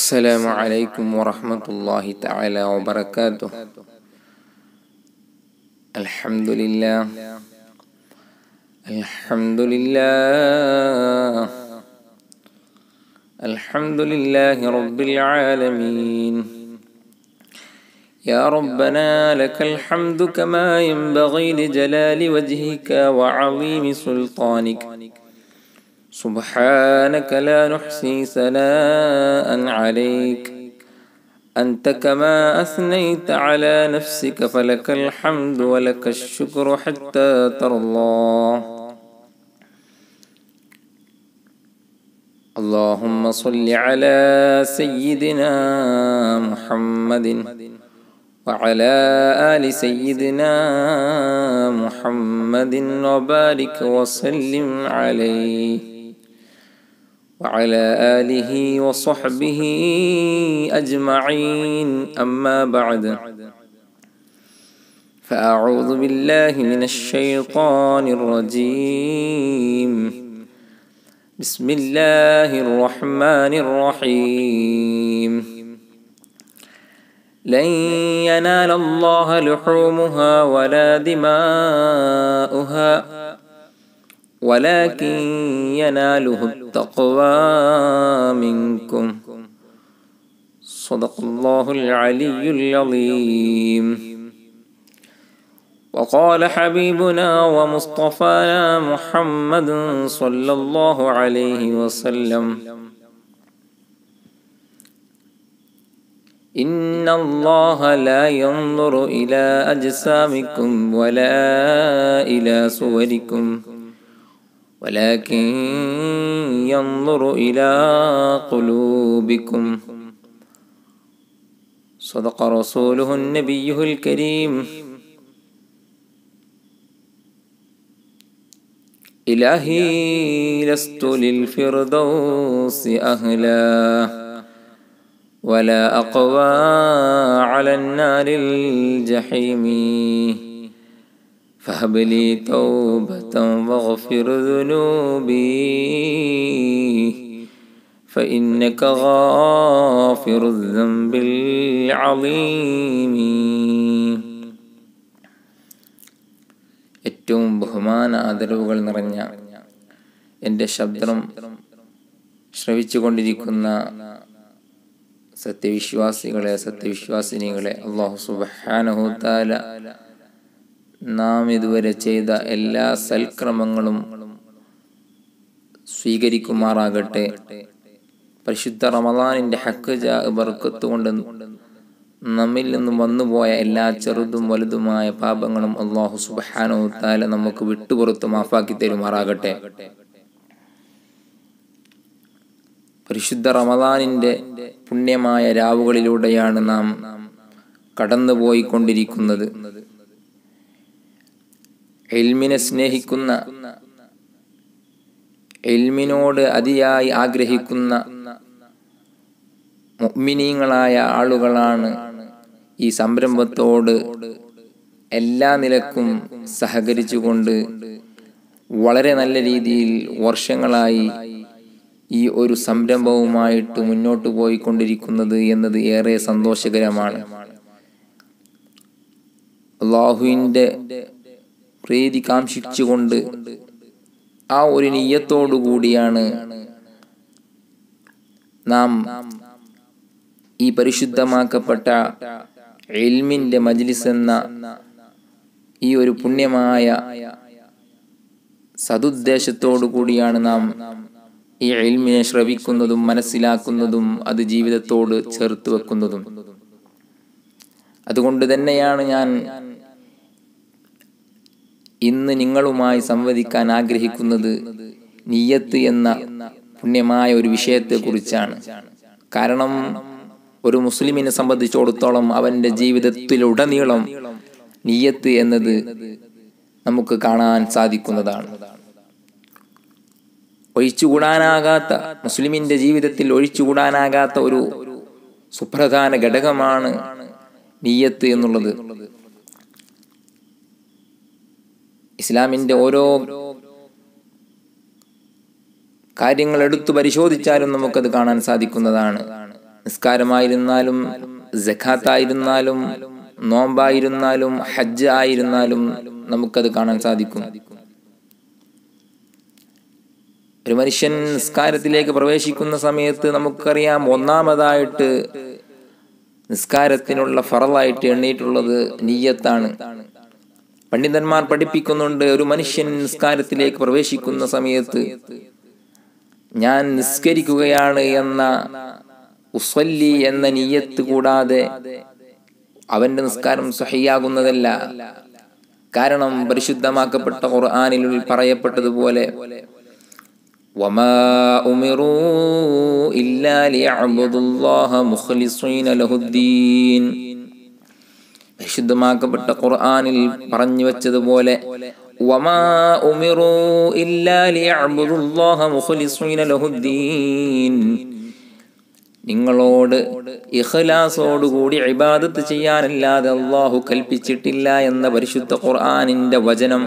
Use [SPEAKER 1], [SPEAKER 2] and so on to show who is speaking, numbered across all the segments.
[SPEAKER 1] السلام عليكم ورحمة الله تعالى وبركاته الحمد لله الحمد لله الحمد لله رب العالمين يا ربنا لك الحمد كما ينبغي لجلال وجهك وعظيم سلطانك سبحانك لا نحصي ثناء عليك أنت كما أثنيت على نفسك فلك الحمد ولك الشكر حتى ترضى اللهم صل على سيدنا محمد وعلى آل سيدنا محمد وبارك وسلم عليه وعلى آله وصحبه أجمعين أما بعد فأعوذ بالله من الشيطان الرجيم بسم الله الرحمن الرحيم لن ينال الله لحومها ولا دماؤها ولكن يناله التقوى منكم صدق الله العلي العظيم وقال حبيبنا ومصطفانا محمد صلى الله عليه وسلم إن الله لا ينظر إلى أجسامكم ولا إلى صوركم ولكن ينظر إلى قلوبكم صدق رسوله النبي الكريم إلهي لست للفردوس أهلا ولا أقوى على النار الجحيم فهب لي توبة واغفر ذنوبي فإنك غافر الذنب العظيم ഏറ്റവും ബഹുമാന ആദരവുകൾ നിറഞ്ഞ എൻ്റെ ശബ്ദം ശ്രവിച്ചുകൊണ്ടിരിക്കുന്ന സത്യവിശ്വാസികളെ സത്യവിശ്വാസിനികളെ അള്ളാഹു സുബാനഹുത്താല നാം ഇതുവരെ ചെയ്ത എല്ലാ സൽക്രമങ്ങളും സ്വീകരിക്കുമാറാകട്ടെ പരിശുദ്ധ റമദാനിന്റെ ഹക്ക് ജാ ബർക്കത്ത് കൊണ്ട് നമ്മിൽ നിന്നും വന്നുപോയ എല്ലാ ചെറുതും വലുതുമായ പാപങ്ങളും അള്ളാഹു സുബാനോ താല നമുക്ക് വിട്ടുപുറത്ത് മാഫാക്കി തരുമാറാകട്ടെ പരിശുദ്ധ റമദാനിന്റെ പുണ്യമായ രാവുകളിലൂടെയാണ് നാം കടന്നുപോയിക്കൊണ്ടിരിക്കുന്നത് എൽമിനെ സ്നേഹിക്കുന്ന എൽമിനോട് അതിയായി ആഗ്രഹിക്കുന്ന മുഗ്മിനീങ്ങളായ ആളുകളാണ് ഈ സംരംഭത്തോട് എല്ലാ നിലക്കും സഹകരിച്ചുകൊണ്ട് വളരെ നല്ല രീതിയിൽ വർഷങ്ങളായി ഈ ഒരു സംരംഭവുമായിട്ട് മുന്നോട്ട് പോയിക്കൊണ്ടിരിക്കുന്നത് എന്നത് ഏറെ സന്തോഷകരമാണ് അള്ളാഹുവിൻ്റെ പ്രീതി കാംക്ഷിച്ചുകൊണ്ട് ആ ഒരു നീയത്തോടു കൂടിയാണ് നാം ഈ പരിശുദ്ധമാക്കപ്പെട്ട എൽമിന്റെ മജ്ലിസ് എന്ന ഈ ഒരു പുണ്യമായ സതുദ്ദേശത്തോടു കൂടിയാണ് നാം ഈ എൽമിനെ ശ്രവിക്കുന്നതും മനസ്സിലാക്കുന്നതും അത് ജീവിതത്തോട് ചേർത്ത് വെക്കുന്നതും അതുകൊണ്ട് തന്നെയാണ് ഞാൻ ഇന്ന് നിങ്ങളുമായി സംവദിക്കാൻ ആഗ്രഹിക്കുന്നത് നീയത്ത് എന്ന പുണ്യമായ ഒരു വിഷയത്തെ കുറിച്ചാണ് കാരണം ഒരു മുസ്ലിമിനെ സംബന്ധിച്ചിടത്തോളം അവന്റെ ജീവിതത്തിലുടനീളം നീയത്ത് എന്നത് നമുക്ക് കാണാൻ സാധിക്കുന്നതാണ് ഒഴിച്ചുകൂടാനാകാത്ത മുസ്ലിമിന്റെ ജീവിതത്തിൽ ഒഴിച്ചുകൂടാനാകാത്ത ഒരു സുപ്രധാന ഘടകമാണ് നീയത്ത് എന്നുള്ളത് ഇസ്ലാമിന്റെ ഓരോ കാര്യങ്ങൾ എടുത്തു പരിശോധിച്ചാലും നമുക്കത് കാണാൻ സാധിക്കുന്നതാണ് നിസ്കാരമായിരുന്നാലും ജഖാത്തായിരുന്നാലും നോമ്പായിരുന്നാലും ഹജ്ജ് ആയിരുന്നാലും നമുക്കത് കാണാൻ സാധിക്കും ഒരു മനുഷ്യൻ നിസ്കാരത്തിലേക്ക് പ്രവേശിക്കുന്ന സമയത്ത് നമുക്കറിയാം ഒന്നാമതായിട്ട് നിസ്കാരത്തിനുള്ള ഫറലായിട്ട് എണ്ണിയിട്ടുള്ളത് നീയത്താണ് പണ്ഡിതന്മാർ പഠിപ്പിക്കുന്നുണ്ട് ഒരു മനുഷ്യൻ നിസ്കാരത്തിലേക്ക് പ്രവേശിക്കുന്ന സമയത്ത് ഞാൻ നിസ്കരിക്കുകയാണ് എന്ന ഉസ്വല്ലി എന്ന നീയത്ത് കൂടാതെ അവന്റെ നിസ്കാരം സഹിയാകുന്നതല്ല കാരണം പരിശുദ്ധമാക്കപ്പെട്ട ഖുർആനിൽ പറയപ്പെട്ടതുപോലെ وما أمروا إلا ليعبدوا الله مخلصين له الدين പരിശുദ്ധമാക്കപ്പെട്ട ഖുർആനിൽ പറഞ്ഞു വെച്ചതുപോലെ വമാ ഉമിറു ഇല്ലാ ലിയഅബ്ദുല്ലാഹ മുഖ്ലിസീന ലഹുദ്ദീൻ നിങ്ങളോട് ഇഖ്ലാസോടുകൂടി ഇബാദത്ത് ചെയ്യാനല്ലാതെ അള്ളാഹു കൽപ്പിച്ചിട്ടില്ല എന്ന പരിശുദ്ധ ഖുർആനിന്റെ വചനം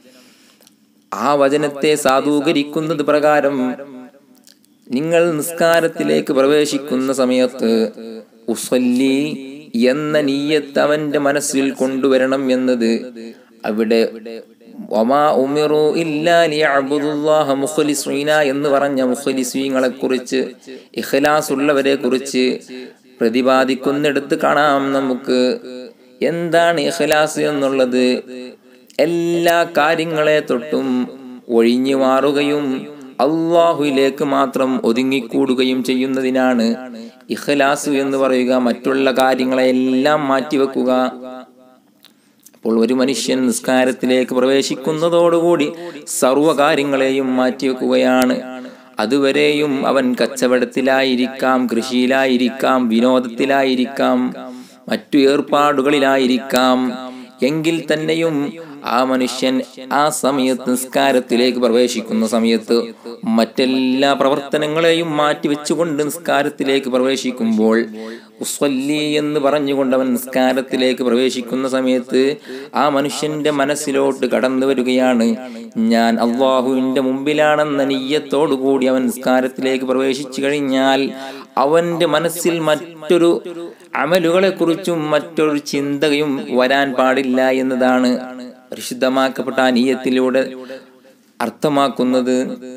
[SPEAKER 1] ആ വചനത്തെ സാധൂകരിക്കുന്നത് പ്രകാരം നിങ്ങൾ നിസ്കാരത്തിലേക്ക് പ്രവേശിക്കുന്ന സമയത്ത് ഉസല്ലി എന്ന നീയത്ത് അവന്റെ മനസ്സിൽ കൊണ്ടുവരണം എന്നത് അവിടെ ഒമാ ഉമിറു ഇല്ലാ ലിയഅബ്ദുല്ലാഹ മുഖ്ലിസീന എന്ന് പറഞ്ഞ മുഖ്ലിസീങ്ങളെ കുറിച്ച് ഇഖ്ലാസ് ഉള്ളവരെ കുറിച്ച് പ്രതിപാദിക്കുന്നിടത്ത് കാണാം നമുക്ക് എന്താണ് ഇഖ്ലാസ് എന്നുള്ളത് എല്ലാ കാര്യങ്ങളെ തൊട്ടും ഒഴിഞ്ഞു മാറുകയും അള്ളാഹുയിലേക്ക് മാത്രം ഒതുങ്ങിക്കൂടുകയും ചെയ്യുന്നതിനാണ് ഇഖ്ലാസ് എന്ന് പറയുക മറ്റുള്ള കാര്യങ്ങളെല്ലാം മാറ്റിവെക്കുക അപ്പോൾ ഒരു മനുഷ്യൻ നിസ്കാരത്തിലേക്ക് പ്രവേശിക്കുന്നതോടുകൂടി സർവകാര്യങ്ങളെയും മാറ്റിവെക്കുകയാണ് അതുവരെയും അവൻ കച്ചവടത്തിലായിരിക്കാം കൃഷിയിലായിരിക്കാം വിനോദത്തിലായിരിക്കാം മറ്റു ഏർപ്പാടുകളിലായിരിക്കാം എങ്കിൽ തന്നെയും ആ മനുഷ്യൻ ആ സമയത്ത് നിസ്കാരത്തിലേക്ക് പ്രവേശിക്കുന്ന സമയത്ത് മറ്റെല്ലാ പ്രവർത്തനങ്ങളെയും മാറ്റിവെച്ചുകൊണ്ട് നിസ്കാരത്തിലേക്ക് പ്രവേശിക്കുമ്പോൾ ഉസ്വല്ലി എന്ന് പറഞ്ഞുകൊണ്ട് അവൻ നിസ്കാരത്തിലേക്ക് പ്രവേശിക്കുന്ന സമയത്ത് ആ മനുഷ്യന്റെ മനസ്സിലോട്ട് കടന്നു വരികയാണ് ഞാൻ അള്ളാഹുവിന്റെ മുമ്പിലാണെന്ന നീയത്തോടുകൂടി അവൻ നിസ്കാരത്തിലേക്ക് പ്രവേശിച്ചു കഴിഞ്ഞാൽ അവന്റെ മനസ്സിൽ മറ്റൊരു അമലുകളെ കുറിച്ചും മറ്റൊരു ചിന്തയും വരാൻ പാടില്ല എന്നതാണ് പരിശുദ്ധമാക്കപ്പെട്ട ആ നീയത്തിലൂടെ അർത്ഥമാക്കുന്നത്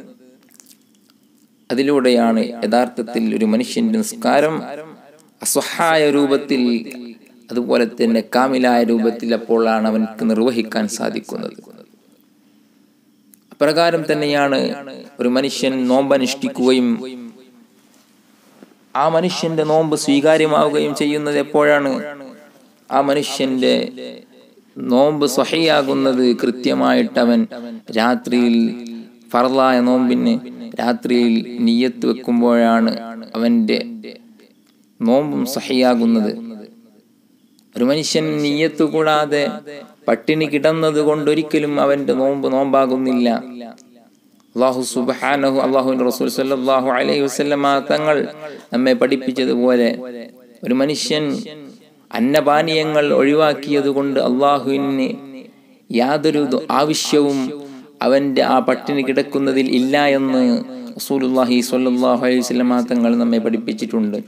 [SPEAKER 1] അതിലൂടെയാണ് യഥാർത്ഥത്തിൽ ഒരു മനുഷ്യന്റെ നിസ്കാരം അസ്വഹായ രൂപത്തിൽ അതുപോലെ തന്നെ കാമിലായ രൂപത്തിൽ അപ്പോഴാണ് അവൻക്ക് നിർവഹിക്കാൻ സാധിക്കുന്നത് അപ്രകാരം തന്നെയാണ് ഒരു മനുഷ്യൻ നോമ്പനുഷ്ഠിക്കുകയും ആ മനുഷ്യന്റെ നോമ്പ് സ്വീകാര്യമാവുകയും ചെയ്യുന്നത് എപ്പോഴാണ് ആ മനുഷ്യന്റെ നോമ്പ് സ്വഹയാകുന്നത് കൃത്യമായിട്ട് അവൻ രാത്രിയിൽ ഫറലായ നോമ്പിന് രാത്രിയിൽ നീയത്ത് വെക്കുമ്പോഴാണ് അവന്റെ നോമ്പും സഹിയാകുന്നത് ഒരു മനുഷ്യൻ നീയത്ത് കൂടാതെ പട്ടിണി കിടന്നത് കൊണ്ടൊരിക്കലും അവന്റെ നോമ്പ് നോമ്പാകുന്നില്ല അള്ളാഹു സുബാനഹു അള്ളാഹുവിന്റെ റസൂൽ സല്ലാഹു അലൈഹി വസ്ലമ തങ്ങൾ നമ്മെ പഠിപ്പിച്ചതുപോലെ ഒരു മനുഷ്യൻ അന്നപാനീയങ്ങൾ ഒഴിവാക്കിയത് കൊണ്ട് അള്ളാഹുവിന് യാതൊരു ആവശ്യവും അവന്റെ ആ പട്ടിണി കിടക്കുന്നതിൽ ഇല്ല എന്ന് റസൂലുല്ലാഹി സ്വല്ലല്ലാഹു അലൈഹി വസല്ലമ തങ്ങൾ നമ്മെ പഠിപ്പിച്ചിട്ടുണ്ട്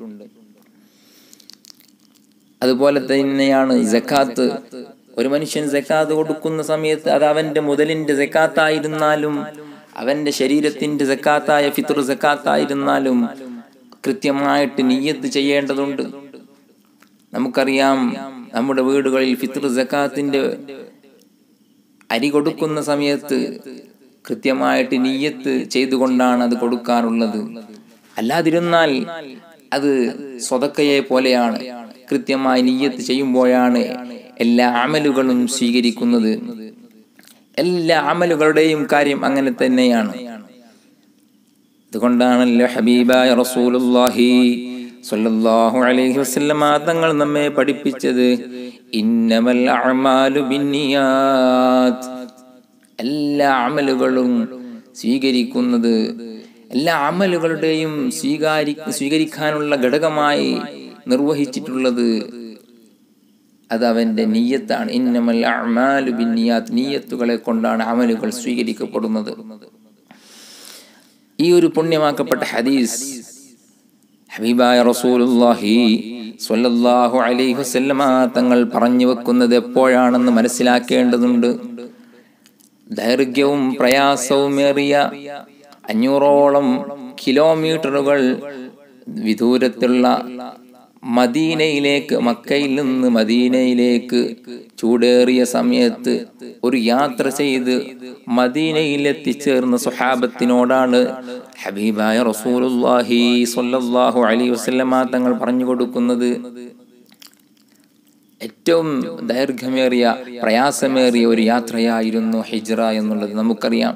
[SPEAKER 1] അതുപോലെ തന്നെയാണ് ജക്കാത്ത് ഒരു മനുഷ്യൻ ജക്കാത്ത് കൊടുക്കുന്ന സമയത്ത് അത് അവന്റെ മുതലിന്റെ ജക്കാത്തായിരുന്നാലും അവന്റെ ശരീരത്തിന്റെ ജക്കാത്തായ ഫിത്തുർ ജക്കാത്തായിരുന്നാലും കൃത്യമായിട്ട് നീയത്ത് ചെയ്യേണ്ടതുണ്ട് നമുക്കറിയാം നമ്മുടെ വീടുകളിൽ ഫിത്തുർ ജക്കാത്തിന്റെ അരി കൊടുക്കുന്ന സമയത്ത് കൃത്യമായിട്ട് നീയത്ത് ചെയ്തുകൊണ്ടാണ് അത് കൊടുക്കാറുള്ളത് അല്ലാതിരുന്നാൽ അത് സ്വതക്കയെ പോലെയാണ് കൃത്യമായി നീയത്ത് ചെയ്യുമ്പോഴാണ് എല്ലാ അമലുകളും സ്വീകരിക്കുന്നത് എല്ലാ അമലുകളുടെയും കാര്യം അങ്ങനെ തന്നെയാണ് അതുകൊണ്ടാണല്ലോ ഹബീബായ റസൂലുള്ളാഹി സ്വല്ലല്ലാഹു അലൈഹി വസല്ലമ തങ്ങൾ നമ്മെ പഠിപ്പിച്ചത് ഇന്നമൽ അഅമാലു ബിന്നിയാത്ത് എല്ലാ അമലുകളും സ്വീകരിക്കുന്നത് എല്ലാ അമലുകളുടെയും സ്വീകാരി സ്വീകരിക്കാനുള്ള ഘടകമായി നിർവഹിച്ചിട്ടുള്ളത് അത് അവന്റെ നീയത്താണ് ഇന്നമൽ അഅമാലു ബിന്നിയാത്ത് നീയത്തുകളെ കൊണ്ടാണ് അമലുകൾ സ്വീകരിക്കപ്പെടുന്നത് ഈ ഒരു പുണ്യമാക്കപ്പെട്ട ഹദീസ് ഹബീബായ റസൂലുള്ളാഹി സ്വല്ലല്ലാഹു അലൈഹി വസല്ലമ തങ്ങൾ പറഞ്ഞു വെക്കുന്നത് എപ്പോഴാണെന്ന് മനസ്സിലാക്കേണ്ടതുണ്ട് ദൈർഘ്യവും പ്രയാസവുമേറിയ അഞ്ഞൂറോളം കിലോമീറ്ററുകൾ വിദൂരത്തുള്ള മദീനയിലേക്ക് മക്കയിൽ നിന്ന് മദീനയിലേക്ക് ചൂടേറിയ സമയത്ത് ഒരു യാത്ര ചെയ്ത് മദീനയിൽ എത്തിച്ചേർന്ന സുഹാബത്തിനോടാണ് ഹബീബായ റസൂലുള്ളാഹി സ്വല്ലല്ലാഹു അലൈഹി വസല്ലമ തങ്ങൾ പറഞ്ഞു കൊടുക്കുന്നത് ഏറ്റവും ദൈർഘ്യമേറിയ പ്രയാസമേറിയ ഒരു യാത്രയായിരുന്നു ഹിജ്റ എന്നുള്ളത് നമുക്കറിയാം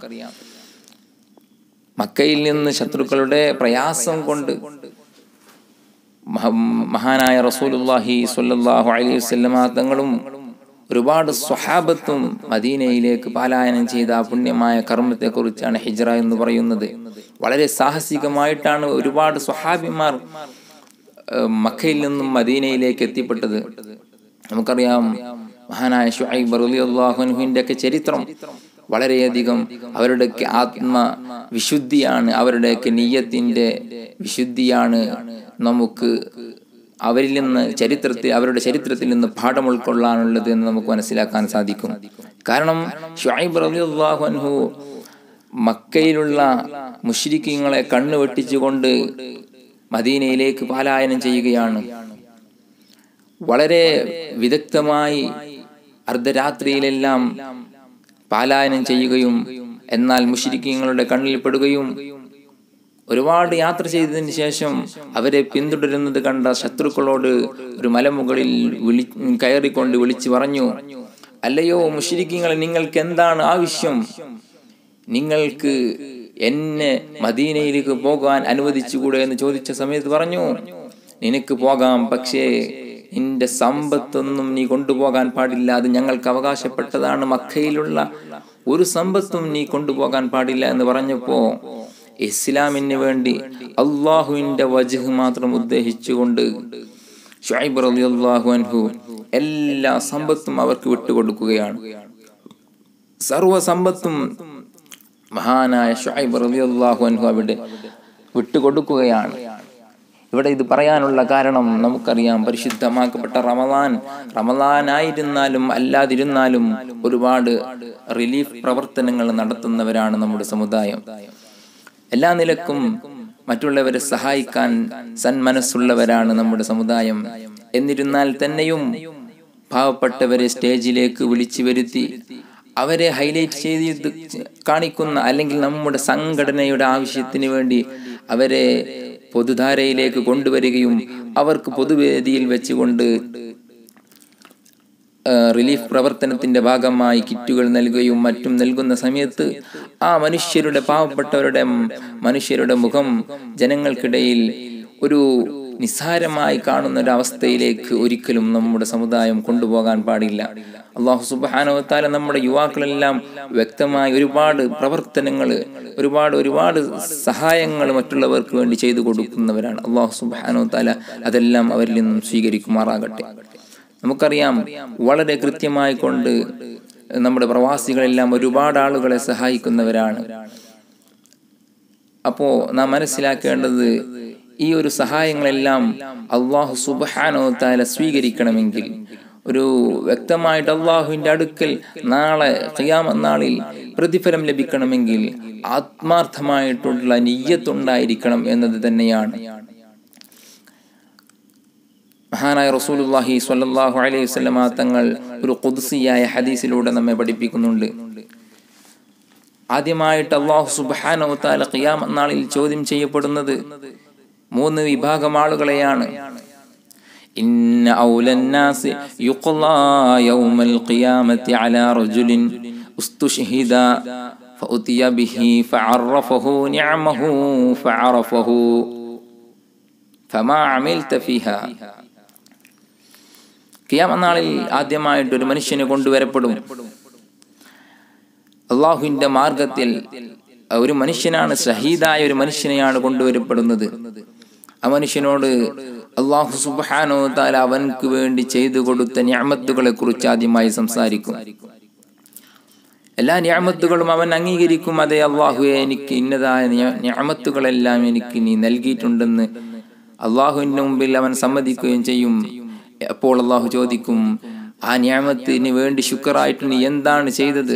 [SPEAKER 1] മക്കയിൽ നിന്ന് ശത്രുക്കളുടെ പ്രയാസം കൊണ്ട് മഹ- മഹാനായ റസൂലുള്ളാഹി സ്വല്ലല്ലാഹു അലൈഹി വസല്ലമ തങ്ങളും ഒരുപാട് സ്വഹാബത്തും മദീനയിലേക്ക് പലായനം ചെയ്ത ആ പുണ്യമായ കർമ്മത്തെക്കുറിച്ചാണ് ഹിജ്റ എന്ന് പറയുന്നത് വളരെ സാഹസികമായിട്ടാണ് ഒരുപാട് സ്വഹാബിമാർ ഏഹ്, മക്കയിൽ നിന്നും മദീനയിലേക്ക് എത്തിപ്പെട്ടത് നമുക്കറിയാം മഹാനായ ഷുഐബ് റളിയല്ലാഹുവിന്റെ ഒക്കെ ചരിത്രം വളരെയധികം അവരുടെയൊക്കെ ആത്മ വിശുദ്ധിയാണ് അവരുടെയൊക്കെ നീയത്തിന്റെ വിശുദ്ധിയാണ് നമുക്ക് അവരിൽ നിന്ന് ചരിത്രത്തിൽ അവരുടെ ചരിത്രത്തിൽ നിന്ന് പാഠം ഉൾക്കൊള്ളാനുള്ളത് എന്ന് നമുക്ക് മനസ്സിലാക്കാൻ സാധിക്കും കാരണം ഷുഐബ് റളിയല്ലാഹു അൻഹു മക്കയിലുള്ള മുഷ്രിക്കീങ്ങളെ കണ്ണു വെട്ടിച്ചുകൊണ്ട് മദീനയിലേക്ക് പലായനം ചെയ്യുകയാണ് വളരെ വിദഗ്ധമായി അർദ്ധരാത്രിയിലെല്ലാം പാലായനം ചെയ്യുകയും എന്നാൽ മുഷിരിക്കങ്ങളുടെ കണ്ണിൽ പെടുകയും ഒരുപാട് യാത്ര ചെയ്തതിന് ശേഷം അവരെ പിന്തുടരുന്നത് കണ്ട ശത്രുക്കളോട് ഒരു മലമുകളിൽ വിളി കയറിക്കൊണ്ട് വിളിച്ചു പറഞ്ഞു അല്ലയോ മുഷിരിക്കങ്ങളെ നിങ്ങൾക്ക് എന്താണ് ആവശ്യം നിങ്ങൾക്ക് എന്നെ മദീനയിലേക്ക് പോകാൻ അനുവദിച്ചുകൂടെ എന്ന് ചോദിച്ച സമയത്ത് പറഞ്ഞു നിനക്ക് പോകാം പക്ഷേ നിന്റെ സമ്പത്തൊന്നും നീ കൊണ്ടുപോകാൻ പാടില്ല അത് ഞങ്ങൾക്ക് അവകാശപ്പെട്ടതാണ് മക്കയിലുള്ള ഒരു സമ്പത്തും നീ കൊണ്ടുപോകാൻ പാടില്ല എന്ന് പറഞ്ഞപ്പോ ഇസ്ലാമിന് വേണ്ടി അള്ളാഹുവിന്റെ വജഹ് മാത്രം ഉദ്ദേശിച്ചുകൊണ്ട് ഷുഐബ് റളിയല്ലാഹു അൻഹു എല്ലാ സമ്പത്തും അവർക്ക് വിട്ടുകൊടുക്കുകയാണ് സർവ സമ്പത്തും മഹാനായ ഷുഐബ് റളിയല്ലാഹു അൻഹു അവിടെ വിട്ടുകൊടുക്കുകയാണ് ഇവിടെ ഇത് പറയാനുള്ള കാരണം നമുക്കറിയാം പരിശുദ്ധമാക്കപ്പെട്ട റമദാൻ റമദാൻ ആയിരുന്നാലും അല്ലാതിരുന്നാലും ഒരുപാട് റിലീഫ് പ്രവർത്തനങ്ങൾ നടത്തുന്നവരാണ് നമ്മുടെ സമുദായം എല്ലാ നിലക്കും മറ്റുള്ളവരെ സഹായിക്കാൻ സന്മനസ്സുള്ളവരാണ് നമ്മുടെ സമുദായം എന്നിരുന്നാൽ തന്നെയും പാവപ്പെട്ടവരെ സ്റ്റേജിലേക്ക് വിളിച്ചു വരുത്തി അവരെ ഹൈലൈറ്റ് ചെയ്ത് കാണിക്കുന്ന അല്ലെങ്കിൽ നമ്മുടെ സംഘടനയുടെ ആവശ്യത്തിന് വേണ്ടി അവരെ പൊതുധാരയിലേക്ക് കൊണ്ടുവരികയും അവർക്ക് പൊതുവേദിയിൽ വെച്ചുകൊണ്ട് ആ, റിലീഫ് പ്രവർത്തനത്തിന്റെ ഭാഗമായി കിറ്റുകൾ നൽകുകയും മറ്റും നൽകുന്ന സമയത്ത് ആ മനുഷ്യരുടെ പാവപ്പെട്ടവരുടെ ഉം, മനുഷ്യരുടെ മുഖം ജനങ്ങൾക്കിടയിൽ ഒരു നിസ്സാരമായി കാണുന്ന ഒരു അവസ്ഥയിലേക്ക് ഒരിക്കലും നമ്മുടെ സമുദായം കൊണ്ടുപോകാൻ പാടില്ല അള്ളാഹു സുബാനവത്താല നമ്മുടെ യുവാക്കളെല്ലാം വ്യക്തമായി ഒരുപാട് പ്രവർത്തനങ്ങൾ ഒരുപാട് ഒരുപാട് സഹായങ്ങൾ മറ്റുള്ളവർക്ക് വേണ്ടി ചെയ്തു കൊടുക്കുന്നവരാണ് അള്ളാഹു സുബാനവത്താല അതെല്ലാം അവരിൽ നിന്നും സ്വീകരിക്കുമാറാകട്ടെ നമുക്കറിയാം വളരെ കൃത്യമായി കൊണ്ട് നമ്മുടെ പ്രവാസികളെല്ലാം ഒരുപാട് ആളുകളെ സഹായിക്കുന്നവരാണ് അപ്പോ നാം മനസ്സിലാക്കേണ്ടത് ഈ ഒരു സഹായങ്ങളെല്ലാം അള്ളാഹു സുബാനോ താല സ്വീകരിക്കണമെങ്കിൽ ഒരു വ്യക്തമായിട്ട് അള്ളാഹുവിന്റെ അടുക്കൽ നാളെ ഖിയാമനാളിൽ പ്രതിഫലം ലഭിക്കണമെങ്കിൽ ആത്മാർത്ഥമായിട്ടുള്ള നീയത്തുണ്ടായിരിക്കണം എന്നത് തന്നെയാണ് മഹാനായ റസൂലുള്ളാഹി സ്വല്ലല്ലാഹു അലൈഹി വസല്ലമ തങ്ങൾ ഒരു ഖുദ്സിയായ ഹദീസിലൂടെ നമ്മെ പഠിപ്പിക്കുന്നുണ്ട് ആദ്യമായിട്ട് അള്ളാഹു സുബ്ഹാനഹു തആല ഖിയാമ നാളിൽ ചോദ്യം ചെയ്യപ്പെടുന്നത് മൂന്ന് വിഭാഗം ആളുകളെയാണ് ഇന്ന ഔലന്നാസി യുഖ്ലാ യൗമൽ ഖിയാമത്തി അലാ റജുലിൻ ഉസ്തുഷ്ഹിദ فأتي به فعرفه نعمه فعرفه فما عملت فيها കിയാമനാളിൽ ആദ്യമായിട്ട് ഒരു മനുഷ്യനെ കൊണ്ടുവരപ്പെടും അള്ളാഹുവിന്റെ മാർഗത്തിൽ ഒരു മനുഷ്യനാണ് ഷഹീദായ ഒരു മനുഷ്യനെയാണ് കൊണ്ടുവരപ്പെടുന്നത് ആ മനുഷ്യനോട് അള്ളാഹു സുബാനോ താല അവൻക്ക് വേണ്ടി ചെയ്തു കൊടുത്ത ഞാമത്തുകളെ കുറിച്ച് ആദ്യമായി സംസാരിക്കും എല്ലാ ഞാമത്തുകളും അവൻ അംഗീകരിക്കും അതെ അള്ളാഹുവെ എനിക്ക് ഇന്നതായ ഞാമത്തുകളെല്ലാം എനിക്ക് നീ നൽകിയിട്ടുണ്ടെന്ന് അള്ളാഹുവിൻ്റെ മുമ്പിൽ അവൻ സമ്മതിക്കുകയും ചെയ്യും അപ്പോൾ അള്ളാഹു ചോദിക്കും ആ ന്യാമത്തിന് വേണ്ടി ശുക്രായിട്ട് നീ എന്താണ് ചെയ്തത്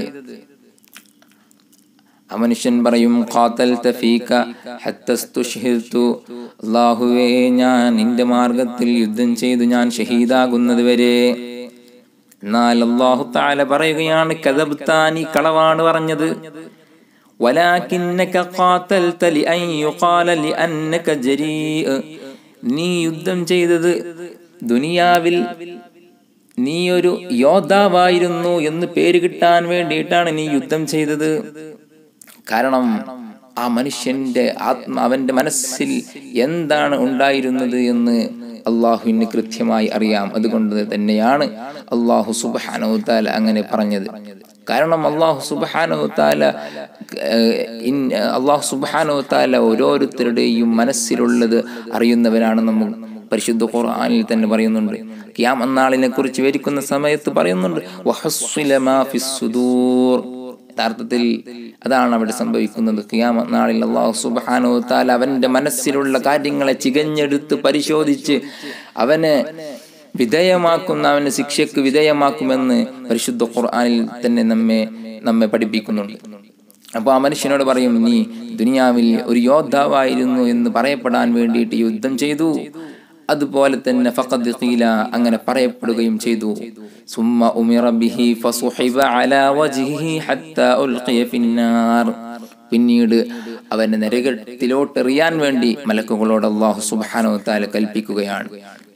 [SPEAKER 1] ആ മനുഷ്യൻ പറയും ഖാത്തൽ തഫീക ഹത്തസ്തുഷ്ഹിർതു അല്ലാഹുവേ ഞാൻ നിന്റെ മാർഗത്തിൽ യുദ്ധം ചെയ്തു ഞാൻ ഷഹീദാകുന്നത് വരെ എന്നാൽ അല്ലാഹു തആല പറയുകയാണ് കദബ്താനി കളവാണ് പറഞ്ഞത് വലാകിന്നക ഖാതൽത ലിഅൻ യുഖാല ലിഅന്നക ജരീഅ നീ യുദ്ധം ചെയ്തത് ദുനിയാവിൽ നീ ഒരു യോദ്ധാവായിരുന്നു എന്ന് പേര് കിട്ടാൻ വേണ്ടിയിട്ടാണ് നീ യുദ്ധം ചെയ്തത് കാരണം ആ മനുഷ്യന്റെ ആത്മ അവന്റെ മനസ്സിൽ എന്താണ് ഉണ്ടായിരുന്നത് എന്ന് അള്ളാഹുവിന് കൃത്യമായി അറിയാം അതുകൊണ്ട് തന്നെയാണ് അള്ളാഹു സുബാനോത്താല അങ്ങനെ പറഞ്ഞത് കാരണം അള്ളാഹു സുബാനോത്താല അള്ളാഹു സുബാനോത്താല ഓരോരുത്തരുടെയും മനസ്സിലുള്ളത് അറിയുന്നവരാണ് നമ്മൾ പരിശുദ്ധ ഖുർആനിൽ തന്നെ പറയുന്നുണ്ട് ക്യാം എന്നാളിനെ കുറിച്ച് വിവരിക്കുന്ന സമയത്ത് പറയുന്നുണ്ട് വഹസ്സുലമാ ഫിസ്സുദൂർ യഥാർത്ഥത്തിൽ അതാണ് അവിടെ സംഭവിക്കുന്നത് ഖിയാമ നാളിൽ അള്ളാഹു സുബാനോ താൽ അവന്റെ മനസ്സിലുള്ള കാര്യങ്ങളെ ചികഞ്ഞെടുത്ത് പരിശോധിച്ച് അവന് വിധേയമാക്കുന്ന അവന് ശിക്ഷയ്ക്ക് വിധേയമാക്കുമെന്ന് പരിശുദ്ധ ഖുർആനിൽ തന്നെ നമ്മെ നമ്മെ പഠിപ്പിക്കുന്നുണ്ട് അപ്പോൾ ആ മനുഷ്യനോട് പറയും നീ ദുനിയാവിൽ ഒരു യോദ്ധാവായിരുന്നു എന്ന് പറയപ്പെടാൻ വേണ്ടിയിട്ട് യുദ്ധം ചെയ്തു അതുപോലെ തന്നെ ഫഖദ് ഖീല അങ്ങനെ പറയപ്പെടുകയും ചെയ്തു സുമ്മ ഉമിറ ബിഹി ഫസുഹിബ അലാ വജ്ഹിഹി ഹത്താ ഉൽഖിയ ഫിന്നാർ പിന്നീട് അവനെ നരകത്തിലോട്ട് എറിയാൻ വേണ്ടി മലക്കുകളോട് അള്ളാഹു സുബ്ഹാനഹു വതആല കൽപ്പിക്കുകയാണ്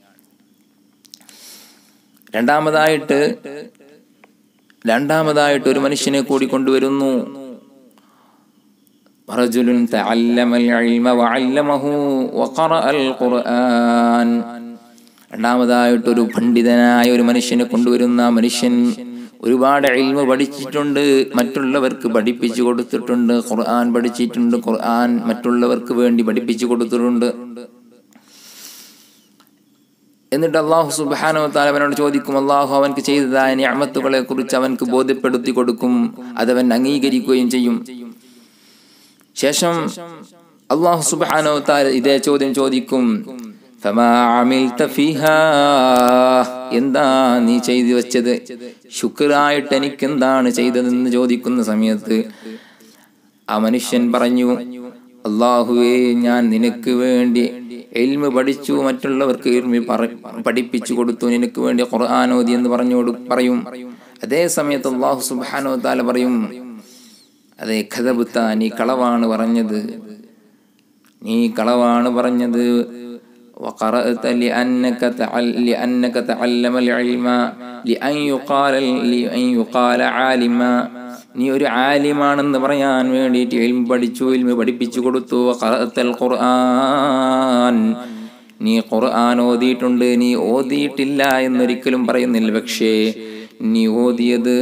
[SPEAKER 1] രണ്ടാമതായിട്ട് രണ്ടാമതായിട്ട് ഒരു മനുഷ്യനെ കൂടി കൊണ്ടുവരുന്നു رجل تعلم العلم وعلمه وقرأ القرآن രണ്ടാമതായിട്ട് ഒരു പണ്ഡിതനായ ഒരു മനുഷ്യനെ കൊണ്ടുവരുന്ന മനുഷ്യൻ ഒരുപാട് ഇൽമ പഠിച്ചിട്ടുണ്ട് മറ്റുള്ളവർക്ക് പഠിപ്പിച്ചു കൊടുത്തിട്ടുണ്ട് ഖുർആൻ പഠിച്ചിട്ടുണ്ട് ഖുർആൻ മറ്റുള്ളവർക്ക് വേണ്ടി പഠിപ്പിച്ചു കൊടുത്തിട്ടുണ്ട് എന്നിട്ട് അള്ളാഹു സുബാനോ താലവനോട് ചോദിക്കും അള്ളാഹു അവൻക്ക് ചെയ്തതായ ഞാമത്തുകളെ കുറിച്ച് അവൻക്ക് ബോധ്യപ്പെടുത്തി കൊടുക്കും അതവൻ അംഗീകരിക്കുകയും ചെയ്യും ശേഷം അള്ളാഹു സുബാനോ താല ഇതേ ചോദ്യം ചോദിക്കും എന്താ നീ ചെയ്തു വെച്ചത് ശുക്രായിട്ട് എനിക്ക് എന്താണ് ചെയ്തതെന്ന് ചോദിക്കുന്ന സമയത്ത് ആ മനുഷ്യൻ പറഞ്ഞു അള്ളാഹുവേ ഞാൻ നിനക്ക് വേണ്ടി എൽമ പഠിച്ചു മറ്റുള്ളവർക്ക് എൽമി പഠിപ്പിച്ചു കൊടുത്തു നിനക്ക് വേണ്ടി ഖുർആാനോദി എന്ന് പറഞ്ഞു പറയും അതേ സമയത്ത് അള്ളാഹു സുബാനോ താല പറയും അതെ കഥബുത്ത നീ കളവാണ് പറഞ്ഞത് നീ കളവാണ് പറഞ്ഞത് وقرأت لأنك تعل لأنك تعلم العلم لأن يقال لأن يقال عالما നീ ഒരു ആലിമാണെന്ന് പറയാൻ വേണ്ടിയിട്ട് ഇൽമ പഠിച്ചു ഇൽമ പഠിപ്പിച്ചു കൊടുത്തു ഖറഅത്തൽ ഖുർആൻ നീ ഖുർആൻ ഓതിയിട്ടുണ്ട് നീ ഓതിയിട്ടില്ല എന്നൊരിക്കലും പറയുന്നില്ല പക്ഷേ നീ ഓതിയത്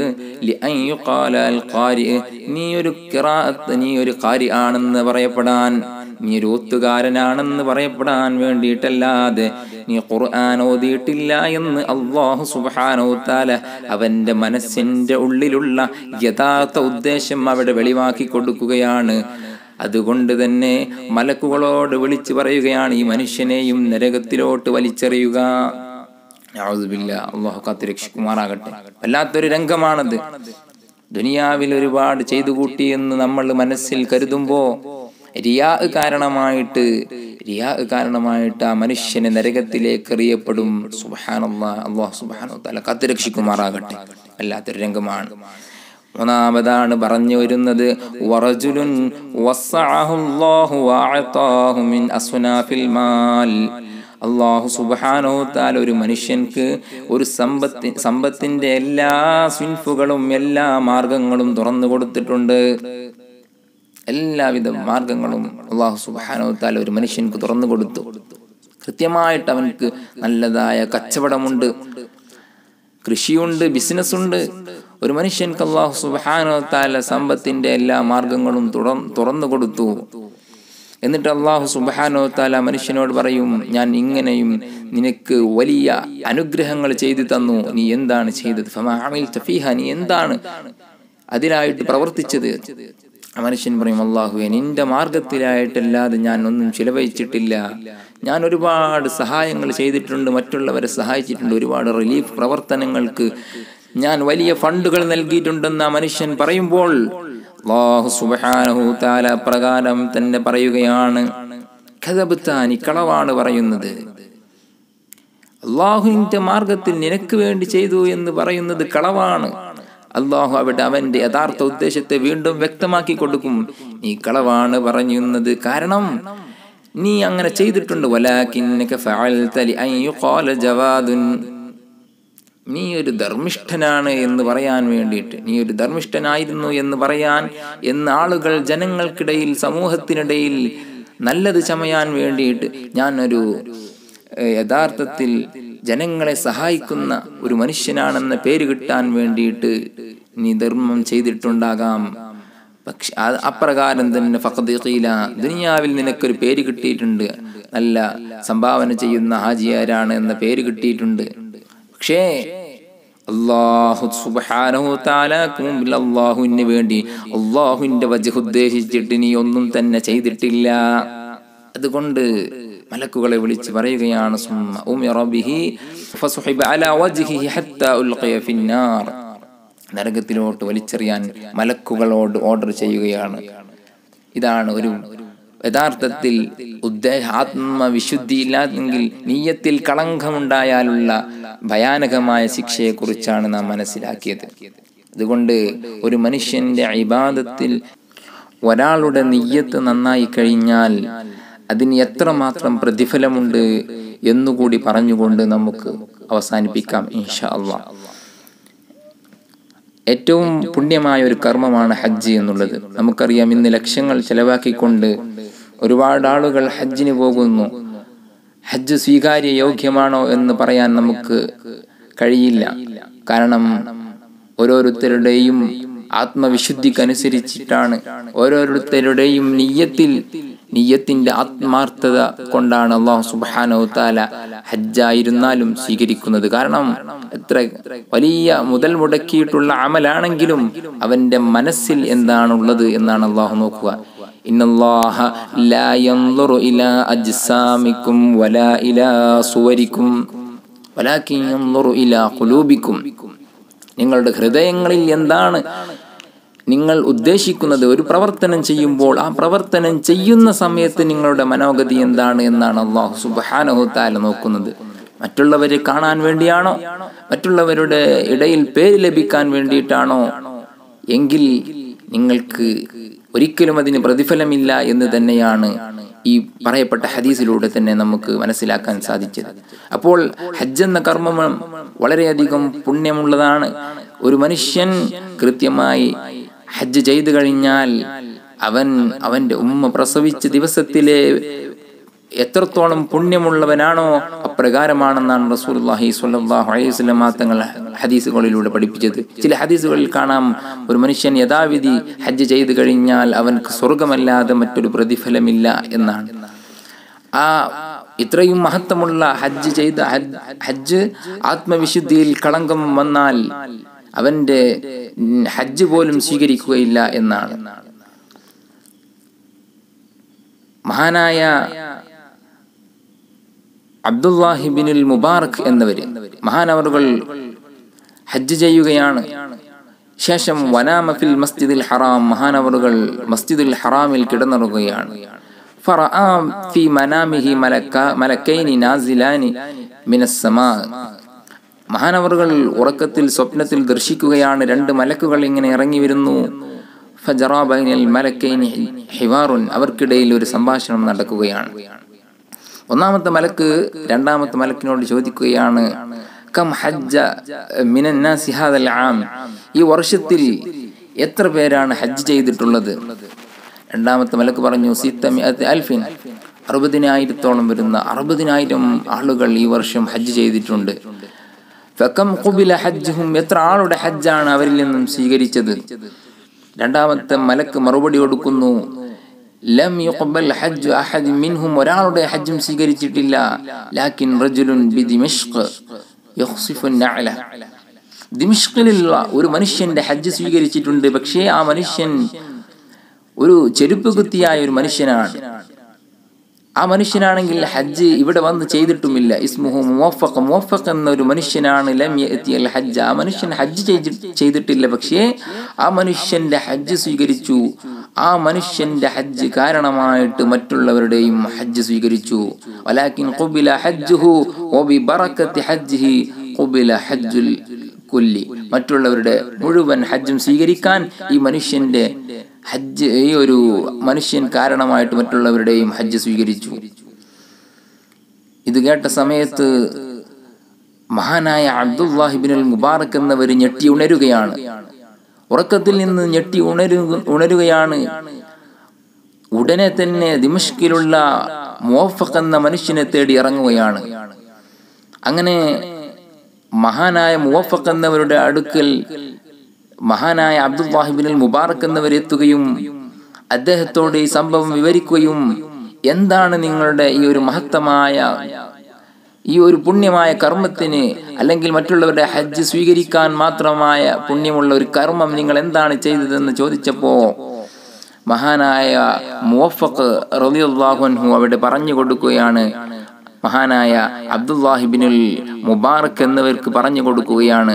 [SPEAKER 1] നീ ഒരു കിറാത്ത് നീ ഒരു കാരി ആണെന്ന് പറയപ്പെടാൻ നീ ഒരു ഒത്തുകാരനാണെന്ന് പറയപ്പെടാൻ വേണ്ടിയിട്ടല്ലാതെ നീ ഖുർആൻ ഓതിയിട്ടില്ല എന്ന് അള്ളാഹു സുബാനോത്താല അവന്റെ മനസ്സിന്റെ ഉള്ളിലുള്ള യഥാർത്ഥ ഉദ്ദേശം അവിടെ വെളിവാക്കി കൊടുക്കുകയാണ് അതുകൊണ്ട് തന്നെ മലക്കുകളോട് വിളിച്ചു പറയുകയാണ് ഈ മനുഷ്യനെയും നരകത്തിലോട്ട് വലിച്ചെറിയുക അള്ളാഹു കാത്തു രക്ഷിക്കുമാറാകട്ടെ വല്ലാത്തൊരു രംഗമാണത് ദുനിയാവിൽ ഒരുപാട് ചെയ്തു കൂട്ടി എന്ന് നമ്മൾ മനസ്സിൽ കരുതുമ്പോ റിയാ കാരണമായിട്ട് റിയാ കാരണമായിട്ട് ആ മനുഷ്യനെ നരകത്തിലേക്ക് എറിയപ്പെടും സുബാനല്ലാ അള്ളാഹു സുബാനോ തല കാത്തു രക്ഷിക്കുമാറാകട്ടെ വല്ലാത്തൊരു രംഗമാണ് മൂന്നാമതാണ് പറഞ്ഞു വരുന്നത് വറജുലുൻ വസ്സഅഹുല്ലാഹു വഅതാഹു മിൻ അസ്നാഫിൽ മാൽ അള്ളാഹു സുബാനോ താൽ ഒരു മനുഷ്യൻക്ക് ഒരു സമ്പത്തി സമ്പത്തിന്റെ എല്ലാ സ്വിൻഫുകളും എല്ലാ മാർഗങ്ങളും തുറന്നു കൊടുത്തിട്ടുണ്ട് എല്ലാവിധ മാർഗങ്ങളും അള്ളാഹു സുബാനോ താൽ ഒരു മനുഷ്യൻക്ക് തുറന്നു കൊടുത്തു കൃത്യമായിട്ട് അവൻക്ക് നല്ലതായ കച്ചവടമുണ്ട് കൃഷിയുണ്ട് ബിസിനസ് ഉണ്ട് ഒരു മനുഷ്യൻക്ക് അള്ളാഹു സുബാനോ താല സമ്പത്തിന്റെ എല്ലാ മാർഗങ്ങളും തുറന്നു കൊടുത്തു എന്നിട്ട് അള്ളാഹു സുബാനോ താല മനുഷ്യനോട് പറയും ഞാൻ ഇങ്ങനെയും നിനക്ക് വലിയ അനുഗ്രഹങ്ങൾ ചെയ്തു തന്നു നീ എന്താണ് ചെയ്തത് ഫീഹ നീ എന്താണ് അതിനായിട്ട് പ്രവർത്തിച്ചത് ആ മനുഷ്യൻ പറയും അള്ളാഹുവെ നിന്റെ മാർഗത്തിലായിട്ടല്ലാതെ ഞാൻ ഒന്നും ചിലവഴിച്ചിട്ടില്ല ഞാൻ ഒരുപാട് സഹായങ്ങൾ ചെയ്തിട്ടുണ്ട് മറ്റുള്ളവരെ സഹായിച്ചിട്ടുണ്ട് ഒരുപാട് റിലീഫ് പ്രവർത്തനങ്ങൾക്ക് ഞാൻ വലിയ ഫണ്ടുകൾ നൽകിയിട്ടുണ്ടെന്ന് ആ മനുഷ്യൻ പറയുമ്പോൾ അല്ലാഹു സുബ്ഹാനഹു തആല പ്രകാരം തന്നെ പറയുകയാണ് ഖദബ്താനി കളവാണ് പറയുന്നത് അള്ളാഹുവിന്റെ മാർഗത്തിൽ നിനക്ക് വേണ്ടി ചെയ്തു എന്ന് പറയുന്നത് കളവാണ് അള്ളാഹു അവിടെ അവന്റെ യഥാർത്ഥ ഉദ്ദേശത്തെ വീണ്ടും വ്യക്തമാക്കി കൊടുക്കും നീ കളവാണ് പറയുന്നത് കാരണം നീ അങ്ങനെ ചെയ്തിട്ടുണ്ട് വലാകിന്നക ഫഅൽത ലിഅൻ യുഖാല ജവാദുൻ നീ ഒരു ധർമ്മിഷ്ഠനാണ് എന്ന് പറയാൻ വേണ്ടിയിട്ട് നീ ഒരു ധർമ്മിഷ്ഠനായിരുന്നു എന്ന് പറയാൻ എന്ന് ആളുകൾ ജനങ്ങൾക്കിടയിൽ സമൂഹത്തിനിടയിൽ നല്ലത് ചമയാൻ വേണ്ടിയിട്ട് ഞാനൊരു ഏഹ്, യഥാർത്ഥത്തിൽ ജനങ്ങളെ സഹായിക്കുന്ന ഒരു മനുഷ്യനാണെന്ന പേര് കിട്ടാൻ വേണ്ടിയിട്ട് നീ ധർമ്മം ചെയ്തിട്ടുണ്ടാകാം പക്ഷെ അത് അപ്രകാരം തന്നെ ഫഖദീഖീല ദുനിയാവിൽ നിനക്കൊരു പേര് കിട്ടിയിട്ടുണ്ട് നല്ല സംഭാവന ചെയ്യുന്ന ഹാജിയാരാണ് എന്ന പേര് കിട്ടിയിട്ടുണ്ട് പക്ഷേ അള്ളാഹു സുബ്ഹാനഹു തആലാക്ക് മുമ്പിൽ അള്ളാഹുവിന് വേണ്ടി അള്ളാഹുവിന്റെ വജഹ് ഉദ്ദേശിച്ചിട്ട് നീ ഒന്നും തന്നെ ചെയ്തിട്ടില്ല അതുകൊണ്ട് മലക്കുകളെ വിളിച്ച് പറയുകയാണ് സുമ്മ ഉമിറ ബിഹി ഫസുഹിബ അലാ വജ്ഹിഹി ഹത്താ ഉൽഖിയ ഫിന്നാർ നരകത്തിലോട്ട് വലിച്ചെറിയാൻ മലക്കുകളോട് ഓർഡർ ചെയ്യുകയാണ് ഇതാണ് ഒരു യഥാർത്ഥത്തിൽ ഉദ്ദേശ ആത്മവിശുദ്ധി ഇല്ലാതെങ്കിൽ നീയത്തിൽ കളങ്കമുണ്ടായാലുള്ള ഭയാനകമായ ശിക്ഷയെക്കുറിച്ചാണ് നാം മനസ്സിലാക്കിയത് അതുകൊണ്ട് ഒരു മനുഷ്യന്റെ ഇബാദത്തിൽ ഒരാളുടെ നെയ്യത്ത് നന്നായി കഴിഞ്ഞാൽ അതിന് എത്രമാത്രം പ്രതിഫലമുണ്ട് എന്നുകൂടി പറഞ്ഞുകൊണ്ട് നമുക്ക് അവസാനിപ്പിക്കാം ഇൻഷാ അള്ളാഹ് ഏറ്റവും പുണ്യമായ ഒരു കർമ്മമാണ് ഹജ്ജ് എന്നുള്ളത് നമുക്കറിയാം ഇന്ന് ലക്ഷങ്ങൾ ചെലവാക്കിക്കൊണ്ട് ഒരുപാട് ആളുകൾ ഹജ്ജിന് പോകുന്നു ഹജ്ജ് സ്വീകാര്യ യോഗ്യമാണോ എന്ന് പറയാൻ നമുക്ക് കഴിയില്ല കാരണം ഓരോരുത്തരുടെയും ആത്മവിശുദ്ധിക്കനുസരിച്ചിട്ടാണ് ഓരോരുത്തരുടെയും നീയത്തിൽ നീയത്തിന്റെ ആത്മാർത്ഥത കൊണ്ടാണ് അള്ളാഹു സുബാനോ താല ഹജ്ജായിരുന്നാലും സ്വീകരിക്കുന്നത് കാരണം എത്ര വലിയ മുതൽ മുടക്കിയിട്ടുള്ള അമലാണെങ്കിലും അവന്റെ മനസ്സിൽ എന്താണുള്ളത് എന്നാണ് അള്ളാഹു നോക്കുക ഇന്നല്ലാഹ ലാ യൻളുറു ഇലാ അജ്സാമിക്കും വലാ ഇലാ സുവരിക്കും വലാകിൻ യൻളുറു ഇലാ ഖുലൂബിക്കും നിങ്ങളുടെ ഹൃദയങ്ങളിൽ എന്താണ് നിങ്ങൾ ഉദ്ദേശിക്കുന്നത് ഒരു പ്രവർത്തനം ചെയ്യുമ്പോൾ ആ പ്രവർത്തനം ചെയ്യുന്ന സമയത്ത് നിങ്ങളുടെ മനോഗതി എന്താണ് എന്നാണ് അള്ളാഹു സുബാനഹു താല നോക്കുന്നത് മറ്റുള്ളവരെ കാണാൻ വേണ്ടിയാണോ മറ്റുള്ളവരുടെ ഇടയിൽ പേര് ലഭിക്കാൻ വേണ്ടിയിട്ടാണോ എങ്കിൽ നിങ്ങൾക്ക് ഒരിക്കലും അതിന് പ്രതിഫലമില്ല എന്ന് തന്നെയാണ് ഈ പറയപ്പെട്ട ഹദീസിലൂടെ തന്നെ നമുക്ക് മനസ്സിലാക്കാൻ സാധിച്ചത് അപ്പോൾ ഹജ്ജ് എന്ന കർമ്മം വളരെയധികം പുണ്യമുള്ളതാണ് ഒരു മനുഷ്യൻ കൃത്യമായി ഹജ്ജ് ചെയ്തു കഴിഞ്ഞാൽ അവൻ അവന്റെ ഉമ്മ പ്രസവിച്ച ദിവസത്തിലെ എത്രത്തോളം പുണ്യമുള്ളവനാണോ അപ്രകാരമാണെന്നാണ് റസൂലുള്ളാഹി സ്വല്ലല്ലാഹു അലൈഹി വസല്ലം തങ്ങൾ ഹദീസുകളിലൂടെ പഠിപ്പിച്ചത് ചില ഹദീസുകളിൽ കാണാം ഒരു മനുഷ്യൻ യഥാവിധി ഹജ്ജ് ചെയ്തു കഴിഞ്ഞാൽ അവൻക്ക് സ്വർഗമല്ലാതെ മറ്റൊരു പ്രതിഫലമില്ല എന്നാണ് ആ ഇത്രയും മഹത്വമുള്ള ഹജ്ജ് ചെയ്ത ഹജ്ജ് ഹജ്ജ് ആത്മവിശുദ്ധിയിൽ കളങ്കം വന്നാൽ അവന്റെ ഉം, ഹജ്ജ് പോലും സ്വീകരിക്കുകയില്ല എന്നാണ് മഹാനായ അബ്ദുല്ലാഹിബിനുൽ മുബാറക് എന്നവര് മഹാനവറുകൾ ഹജ്ജ് ചെയ്യുകയാണ് ശേഷം വനാമഫിൽ മസ്ജിദുൽ ഹറാം മഹാനവറുകൾ മസ്ജിദുൽ ഹറാമിൽ കിടന്നുറങ്ങുകയാണ് ഫറആ ഫി മനാമിഹി മലക്ക മലക്കൈനി നാസിലാനി മിനസ്സമാ മഹാനവറുകൾ ഉറക്കത്തിൽ സ്വപ്നത്തിൽ ദർശിക്കുകയാണ് രണ്ട് മലക്കുകൾ ഇങ്ങനെ ഇറങ്ങി വരുന്നു ഫജറാ ബൈനൽ മലക്കൈനി ഹിവാറുൻ അവർക്കിടയിൽ ഒരു സംഭാഷണം നടക്കുകയാണ് ഒന്നാമത്തെ മലക്ക് രണ്ടാമത്തെ മലക്കിനോട് ചോദിക്കുകയാണ് കം ഹജ്ജ മിനന്നാസി ഹാദൽ ആം ഈ വർഷത്തിൽ എത്ര പേരാണ് ഹജ്ജ് ചെയ്തിട്ടുള്ളത് രണ്ടാമത്തെ മലക്ക് പറഞ്ഞു സിത്തമിഅത്ത് അൽഫിൻ അറുപതിനായിരത്തോളം വരുന്ന അറുപതിനായിരം ആളുകൾ ഈ വർഷം ഹജ്ജ് ചെയ്തിട്ടുണ്ട് ഫകം ഖുബില ഹജ്ജുഹും എത്ര ആളുടെ ഹജ്ജാണ് അവരിൽ നിന്നും സ്വീകരിച്ചത് രണ്ടാമത്തെ മലക്ക് മറുപടി കൊടുക്കുന്നു ലം യുഖ്ബൽ ഹജ്ജ് അഹദ് മിൻഹും ഒരാളുടെ ഹജ്ജും സ്വീകരിച്ചിട്ടില്ല ലാക്കിൻ റജുലുൻ ബി ദിമിഷ്ക് യഖ്സിഫു നഅല ദിമിഷ്കിലുള്ള ഒരു മനുഷ്യന്റെ ഹജ്ജ് സ്വീകരിച്ചിട്ടുണ്ട് പക്ഷേ ആ മനുഷ്യൻ ഒരു ചെരുപ്പ് കുത്തിയായ ഒരു മനുഷ്യനാണ് ആ മനുഷ്യനാണെങ്കിൽ ഹജ്ജ് ഇവിടെ വന്ന് ചെയ്തിട്ടുമില്ല ഇസ്മുഹു മുവഫഖ് മുവഫഖ് എന്നൊരു മനുഷ്യനാണ് ലം യഅ്തിയൽ ഹജ്ജ് ആ മനുഷ്യൻ ഹജ്ജ് ചെയ്തി- ചെയ്തിട്ടില്ല പക്ഷേ ആ മനുഷ്യന്റെ ഹജ്ജ് സ്വീകരിച്ചു ആ മനുഷ്യന്റെ ഹജ്ജ് കാരണമായിട്ട് മറ്റുള്ളവരുടെയും ഹജ്ജ് സ്വീകരിച്ചു വലാകിൻ ഖുബില ഹജ്ജുഹു വബിബറകത്തി ഹജ്ജിഹി ഖുബില ഹജ്ജുൽ കുല്ലി മറ്റുള്ളവരുടെ മുഴുവൻ ഹജ്ജും സ്വീകരിക്കാൻ ഈ മനുഷ്യന്റെ ഹജ്ജ് ഈ ഒരു മനുഷ്യൻ കാരണമായിട്ട് മറ്റുള്ളവരുടെയും ഹജ്ജ് സ്വീകരിച്ചു ഇത് കേട്ട സമയത്ത് മഹാനായ അബ്ദുല്ലാഹിബിൻ മുബാറക് എന്നവർ ഞെട്ടി ഉണരുകയാണ് ഉറക്കത്തിൽ നിന്ന് ഞെട്ടി ഉണരു ഉണരുകയാണ് ഉടനെ തന്നെ ദിമഷ്കിലുള്ള മുവഫഖ് എന്ന മനുഷ്യനെ തേടി ഇറങ്ങുകയാണ് അങ്ങനെ മഹാനായ മുവഫഖ് എന്നവരുടെ അടുക്കൽ മഹാനായ അബ്ദുല്ലാഹിബിൻ മുബാറക് എന്നവരെത്തുകയും അദ്ദേഹത്തോട് ഈ സംഭവം വിവരിക്കുകയും എന്താണ് നിങ്ങളുടെ ഈ ഒരു മഹത്തമായ ഈ ഒരു പുണ്യമായ കർമ്മത്തിന് അല്ലെങ്കിൽ മറ്റുള്ളവരുടെ ഹജ്ജ് സ്വീകരിക്കാൻ മാത്രമായ പുണ്യമുള്ള ഒരു കർമ്മം നിങ്ങൾ എന്താണ് ചെയ്തതെന്ന് ചോദിച്ചപ്പോ മഹാനായ മുവഫഖ് റളിയല്ലാഹു അൻഹു അവിടെ പറഞ്ഞു കൊടുക്കുകയാണ് മഹാനായ അബ്ദുല്ലാഹിബിനുൽ മുബാറക് എന്നിവർക്ക് പറഞ്ഞു കൊടുക്കുകയാണ്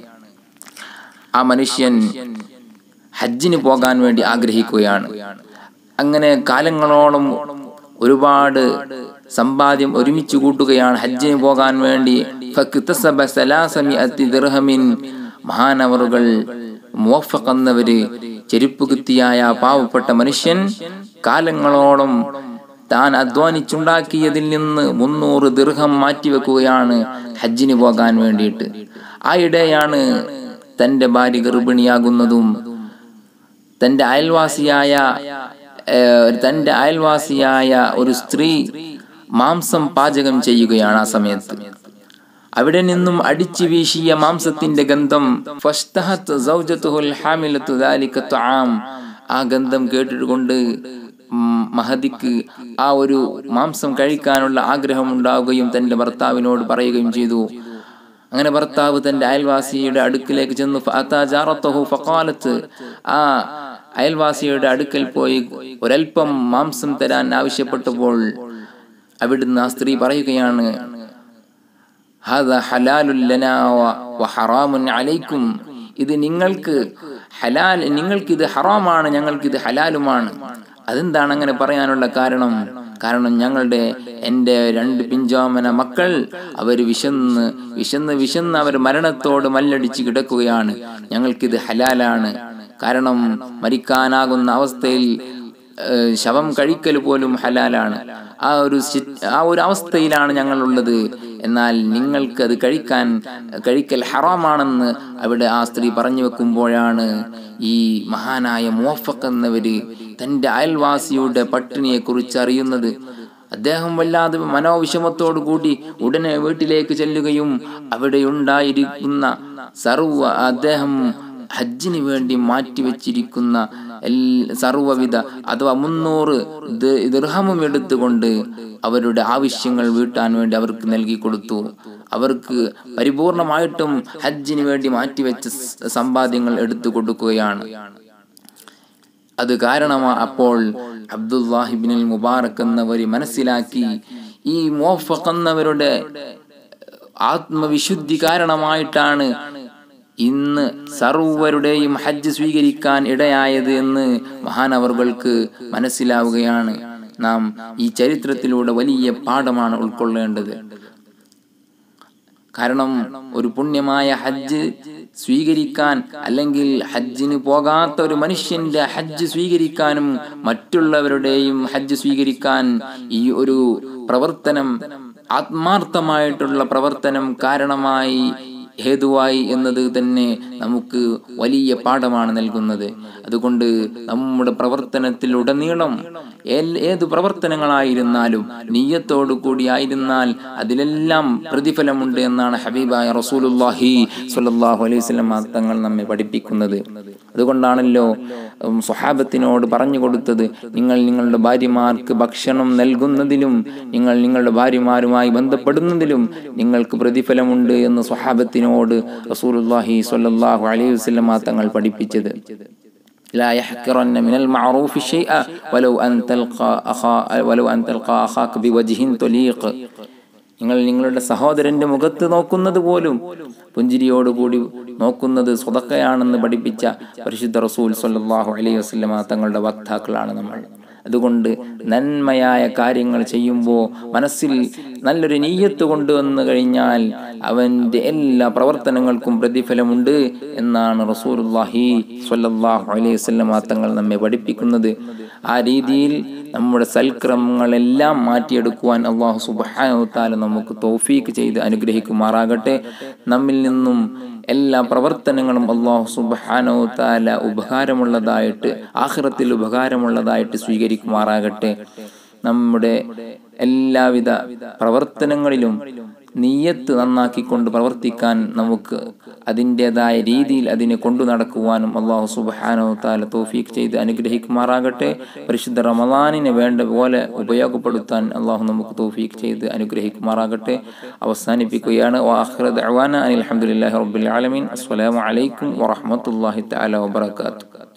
[SPEAKER 1] ആ മനുഷ്യൻ ഹജ്ജിന് പോകാൻ വേണ്ടി ആഗ്രഹിക്കുകയാണ് അങ്ങനെ കാലങ്ങളോളം ഒരുപാട് സമ്പാദ്യം ഒരുമിച്ച് കൂട്ടുകയാണ് ഹജ്ജിന് പോകാൻ വേണ്ടി ഫക്തസബ സലാസമിഅത്തി ദിർഹമിൻ മഹാനവറുകൾ മുവഫഖ് എന്നവര് ചെരുപ്പ് കുത്തിയായ ആ പാവപ്പെട്ട മനുഷ്യൻ കാലങ്ങളോളം താൻ അധ്വാനിച്ചുണ്ടാക്കിയതിൽ നിന്ന് മുന്നൂറ് ദീർഘം മാറ്റിവെക്കുകയാണ് ഹജ്ജിന് പോകാൻ വേണ്ടിയിട്ട് ആ ഇടെയാണ് തന്റെ ഭാര്യ ഗർഭിണിയാകുന്നതും തന്റെ അയൽവാസിയായ ഏഹ്, തന്റെ അയൽവാസിയായ ഒരു സ്ത്രീ മാംസം പാചകം ചെയ്യുകയാണ് ആ സമയത്ത് അവിടെ നിന്നും അടിച്ചു വീശിയ മാംസത്തിന്റെ ഗന്ധം ഫഷ്തഹത്ത് സൗജത്തുഹുൽ ഹാമിലത്തു ദാലിക തുആം. ആ ഗന്ധം കേട്ടിട്ടുകൊണ്ട് ഉം, മഹദിക്ക് ആ ഒരു മാംസം കഴിക്കാനുള്ള ആഗ്രഹം ഉണ്ടാവുകയും തന്റെ ഭർത്താവിനോട് പറയുകയും ചെയ്തു അങ്ങനെ ഭർത്താവ് തന്റെ അയൽവാസിയുടെ അടുക്കിലേക്ക് ചെന്നു ഫഅതാ ജാറത്തഹു ഫഖാലത്ത് ആ അയൽവാസിയുടെ അടുക്കൽ പോയി ഒരൽപ്പം മാംസം തരാൻ ആവശ്യപ്പെട്ടപ്പോൾ അവിടുന്ന് ആ സ്ത്രീ പറയുകയാണ് "ഹാദാ ഹലാലുൻ ലനാ വ- വഹറാമുൻ അലൈക്കും ഇത് നിങ്ങൾക്ക് ഹലാൽ നിങ്ങൾക്ക് ഇത് ഹറാമാണ് ഞങ്ങൾക്ക് ഇത് ഹലാലുമാണ് അതെന്താണ് അങ്ങനെ പറയാനുള്ള കാരണം കാരണം ഞങ്ങളുടെ എൻ്റെ രണ്ട് പിഞ്ചോമന മക്കൾ അവർ വിശന്ന് വിശന്ന് വിശന്ന് അവർ മരണത്തോട് മല്ലടിച്ച് കിടക്കുകയാണ് ഞങ്ങൾക്കിത് ഹലാലാണ് കാരണം മരിക്കാനാകുന്ന അവസ്ഥയിൽ ഏഹ്, ശവം കഴിക്കൽ പോലും ഹലാലാണ് ആ ഒരു സി- ആ ഒരു അവസ്ഥയിലാണ് ഞങ്ങളുള്ളത് എന്നാൽ നിങ്ങൾക്ക് അത് കഴിക്കാൻ കഴിക്കൽ ഹറാമാണെന്ന് അവിടെ ആ സ്ത്രീ പറഞ്ഞു വെക്കുമ്പോഴാണ് ഈ മഹാനായ മുവഫഖ് എന്നവര് തന്റെ അയൽവാസിയുടെ പട്ടിണിയെ കുറിച്ച് അറിയുന്നത് അദ്ദേഹം വല്ലാതെ മനോവിഷമത്തോടു കൂടി ഉടനെ വീട്ടിലേക്ക് ചെല്ലുകയും അവിടെ ഉണ്ടായിരിക്കുന്ന സർവ അദ്ദേഹം ഹജ്ജിന് വേണ്ടി മാറ്റിവെച്ചിരിക്കുന്ന എൽ- സർവ്വവിധ അഥവാ മുന്നൂറ് ദ- ദിർഹമും എടുത്തുകൊണ്ട് അവരുടെ ആവശ്യങ്ങൾ വീട്ടാൻ വേണ്ടി അവർക്ക് നൽകി കൊടുത്തു അവർക്ക് പരിപൂർണമായിട്ടും ഹജ്ജിന് വേണ്ടി മാറ്റിവെച്ച സ- സമ്പാദ്യങ്ങൾ എടുത്തു കൊടുക്കുകയാണ് അത് കാരണമാ അപ്പോൾ അബ്ദുല്ലാഹിബിനിൽ മുബാറക് എന്നവർ മനസ്സിലാക്കി ഈ മോഫഖ് എന്നവരുടെ ആത്മവിശുദ്ധി കാരണമായിട്ടാണ് ഇന്ന് സർവരുടെയും ഹജ്ജ് സ്വീകരിക്കാൻ ഇടയായത് എന്ന് മഹാനവറുകൾക്ക് മനസ്സിലാവുകയാണ് നാം ഈ ചരിത്രത്തിലൂടെ വലിയ പാഠമാണ് ഉൾക്കൊള്ളേണ്ടത് കാരണം ഒരു പുണ്യമായ ഹജ്ജ് സ്വീകരിക്കാൻ അല്ലെങ്കിൽ ഹജ്ജിന് പോകാത്ത ഒരു മനുഷ്യന്റെ ഹജ്ജ് സ്വീകരിക്കാനും മറ്റുള്ളവരുടെയും ഹജ്ജ് സ്വീകരിക്കാൻ ഈ ഒരു പ്രവർത്തനം ആത്മാർത്ഥമായിട്ടുള്ള പ്രവർത്തനം കാരണമായി ഹേതുവായി എന്നത് തന്നെ നമുക്ക് വലിയ പാഠമാണ് നൽകുന്നത് അതുകൊണ്ട് നമ്മുടെ പ്രവർത്തനത്തിലുടനീളം ഏൽ- ഏത് പ്രവർത്തനങ്ങളായിരുന്നാലും നീയത്തോടു കൂടി ആയിരുന്നാൽ അതിലെല്ലാം പ്രതിഫലമുണ്ട് എന്നാണ് ഹബീബായ റസൂലുല്ലാഹി സ്വല്ലല്ലാഹു അലൈഹി വസല്ലം തങ്ങൾ നമ്മെ പഠിപ്പിക്കുന്നത് അതുകൊണ്ടാണല്ലോ ഉം, സ്വഹാബത്തിനോട് പറഞ്ഞു കൊടുത്തത് നിങ്ങൾ നിങ്ങളുടെ ഭാര്യമാർക്ക് ഭക്ഷണം നൽകുന്നതിലും നിങ്ങൾ നിങ്ങളുടെ ഭാര്യമാരുമായി ബന്ധപ്പെടുന്നതിലും നിങ്ങൾക്ക് പ്രതിഫലമുണ്ട് എന്ന് സ്വഹാബത്തിനോട് റസൂലുല്ലാഹി സ്വല്ലല്ലാഹു അലൈഹി വസല്ലം തങ്ങൾ പഠിപ്പിച്ചത് لا يحقرن من المعروف شيئا ولو أن تلقى أخا ولو أن تلقى أخاك بوجه طليق നിങ്ങൾ നിങ്ങളുടെ സഹോദരന്റെ മുഖത്ത് നോക്കുന്നത് പോലും പുഞ്ചിരിയോടുകൂടി നോക്കുന്നത് സ്വതക്കയാണെന്ന് പഠിപ്പിച്ച പരിശുദ്ധ റസൂൽ സല്ലല്ലാഹു അലൈഹി വസല്ലമ തങ്ങളുടെ വക്താക്കളാണ് നമ്മൾ അതുകൊണ്ട് നന്മയായ കാര്യങ്ങൾ ചെയ്യുമ്പോൾ മനസ്സിൽ നല്ലൊരു നീയത്ത് കൊണ്ടുവന്നു കഴിഞ്ഞാൽ അവൻ്റെ എല്ലാ പ്രവർത്തനങ്ങൾക്കും പ്രതിഫലമുണ്ട് എന്നാണ് റസൂലുള്ളാഹി സ്വല്ലല്ലാഹു അലൈഹി വസല്ലമ തങ്ങൾ നമ്മെ പഠിപ്പിക്കുന്നത് ആ രീതിയിൽ നമ്മുടെ സൽക്രമങ്ങളെല്ലാം മാറ്റിയെടുക്കുവാൻ അള്ളാഹു സുബ്ഹാനഹു തആല നമുക്ക് തൗഫീക്ക് ചെയ്ത് അനുഗ്രഹിക്കുമാറാകട്ടെ നമ്മിൽ നിന്നും എല്ലാ പ്രവർത്തനങ്ങളും അള്ളാഹു സുബ്ഹാനഹു തആല ഉപകാരമുള്ളതായിട്ട് ആഖിറത്തിൽ ഉപകാരമുള്ളതായിട്ട് സ്വീകരിക്കുമാറാകട്ടെ നമ്മുടെ എല്ലാവിധ പ്രവർത്തനങ്ങളിലും നീയത്ത് നന്നാക്കിക്കൊണ്ട് പ്രവർത്തിക്കാൻ നമുക്ക് അതിൻ്റെതായ രീതിയിൽ അതിനെ കൊണ്ടു നടക്കുവാനും അള്ളാഹു സുബാനോ താല തോഫീക്ക് ചെയ്ത് അനുഗ്രഹിക്കുമാറാകട്ടെ പരിശുദ്ധ റമദാനിനെ വേണ്ട പോലെ ഉപയോഗപ്പെടുത്താൻ അള്ളാഹു നമുക്ക് തോഫീക്ക് ചെയ്ത് അനുഗ്രഹിക്കുമാറാകട്ടെ അവസാനിപ്പിക്കുകയാണ് വാഹ്റദ് അവാന അലഹമുല്ലാ റബ്ബുൽ ആലമീൻ അസ്സലാമു അലൈക്കും വറഹമത്തല്ലാഹി തആല വബറകാതുഹു